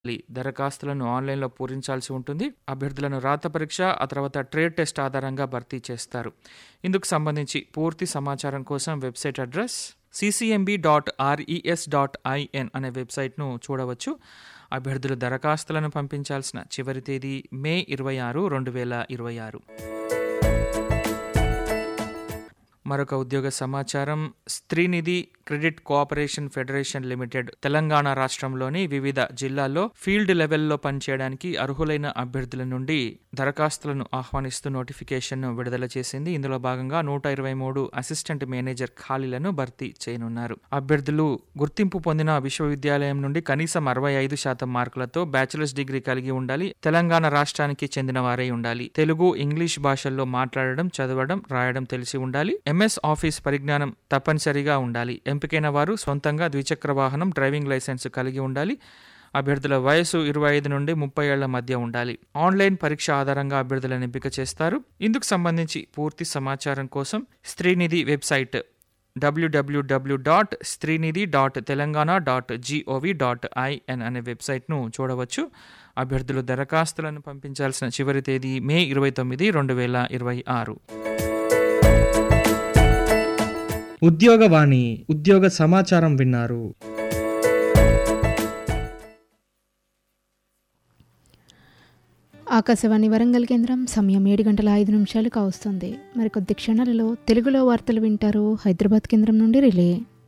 లి దరఖాస్తులను ఆన్లైన్లో పూరించాల్సి ఉంటుంది అభ్యర్థులను రాత పరీక్ష ఆ తర్వాత ట్రేడ్ టెస్ట్ ఆధారంగా భర్తీ చేస్తారు ఇందుకు సంబంధించి పూర్తి సమాచారం కోసం website address CCMB dot RES dot IN అనే వెబ్సైట్ను చూడవచ్చు అభ్యర్థులు దరఖాస్తులను పంపించాల్సిన చివరి తేదీ మే ఇరవై ఆరు రెండు వేల ఇరవై ఆరు మరొక ఉద్యోగ సమాచారం Streenidhi credit cooperation federation limited Telangana రాష్ట్రంలోని వివిధ జిల్లాల్లో ఫీల్డ్ లెవెల్లో పనిచేయడానికి అర్హులైన అభ్యర్థుల నుండి దరఖాస్తులను ఆహ్వానిస్తూ నోటిఫికేషన్ను విడుదల చేసింది ఇందులో భాగంగా నూట ఇరవై మూడు అసిస్టెంట్ మేనేజర్ ఖాళీలను భర్తీ చేయనున్నారు అభ్యర్థులు గుర్తింపు పొందిన విశ్వవిద్యాలయం నుండి కనీసం అరవై ఐదు శాతం మార్కులతో బ్యాచిలర్స్ డిగ్రీ కలిగి ఉండాలి తెలంగాణ రాష్ట్రానికి చెందిన వారై ఉండాలి తెలుగు ఇంగ్లీష్ భాషల్లో మాట్లాడడం చదవడం రాయడం తెలిసి ఉండాలి ఎంఎస్ ఆఫీస్ పరిజ్ఞానం తప్పనిసరిగా ఉండాలి ఎంపికైన వారు సొంతంగా ద్విచక్ర వాహనం డ్రైవింగ్ లైసెన్స్ కలిగి ఉండాలి అభ్యర్థుల వయసు ఇరవై ఐదు నుండి ముప్పై ఏళ్ల మధ్య ఉండాలి ఆన్లైన్ పరీక్ష ఆధారంగా అభ్యర్థులను ఎంపిక చేస్తారు ఇందుకు సంబంధించి పూర్తి సమాచారం కోసం Streenidhi website WWW dot Streenidhi dot Telangana dot GOV dot IN అనే వెబ్సైట్ను చూడవచ్చు అభ్యర్థులు దరఖాస్తులను పంపించాల్సిన చివరి తేదీ మే ఇరవై తొమ్మిది రెండు వేల ఇరవై ఆరు ఉద్యోగవాణి ఉద్యోగ సమాచారం విన్నారు ఆకాశవాణి వరంగల్ కేంద్రం సమయం ఏడు గంటల ఐదు నిమిషాలు కావస్తుంది మరికొద్ది క్షణాలలో తెలుగులో వార్తలు వింటారు హైదరాబాద్ కేంద్రం నుండి రిలే